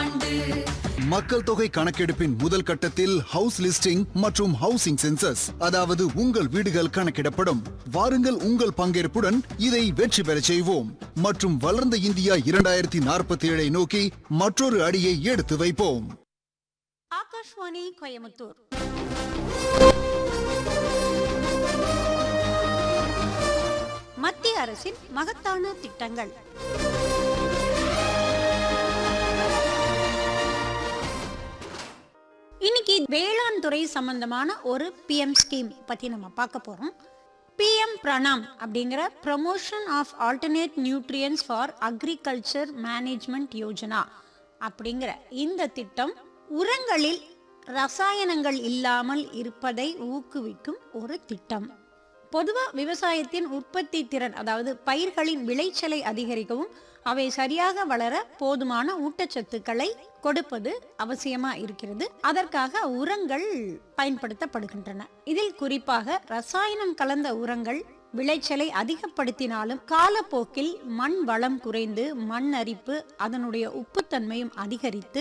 ஆண்டு மக்கள் தொகை கணக்கெடுப்பின் முதல் கட்டத்தில் ஹவுஸ் லிஸ்டிங் மற்றும் ஹவுசிங் சென்சஸ் அதாவது உங்கள் வீடுகள் கணக்கிடப்படும் வாருங்கள் உங்கள் பங்கேற்புடன் இதை வெற்றி பெறச் செய்வோம் மற்றும் வளர்ந்த இந்தியா இரண்டாயிரத்தி நாற்பத்தி ஏழை நோக்கி மற்றொரு அடியை எடுத்து வைப்போம் ஆகாஷ்வாணி கோயமுத்தூர் மத்திய அரசின் மகத்தான திட்டங்கள் இன்னைக்கு வேளாண் துறை சம்பந்தமான ஒரு பிஎம் ஸ்கீம் பத்தி நம்ம பார்க்க போறோம் பிஎம் பிரணாம் அப்படிங்கிற promotion of alternate nutrients for agriculture management Yojana அப்படிங்கிற இந்த திட்டம் உரங்களில் ரசாயனங்கள் இல்லாமல் இருப்பதை ஊக்குவிக்கும் ஒரு திட்டம் பொதுவா விவசாயத்தின் உற்பத்தி திறன் அதாவது பயிர்களின் விளைச்சலை அதிகரிக்கவும் அவை சரியாக வளர போதுமான ஊட்டச்சத்துக்களை கொடுப்பது அவசியமா இருக்கிறது அதற்காக உரங்கள் பயன்படுத்தப்படுகின்றன இதில் குறிப்பாக ரசாயனம் கலந்த உரங்கள் விளைச்சலை அதிகப்படுத்தினாலும் காலப்போக்கில் மண் வளம் குறைந்து மண் அரிப்பு அதனுடைய உப்புத்தன்மையும் அதிகரித்து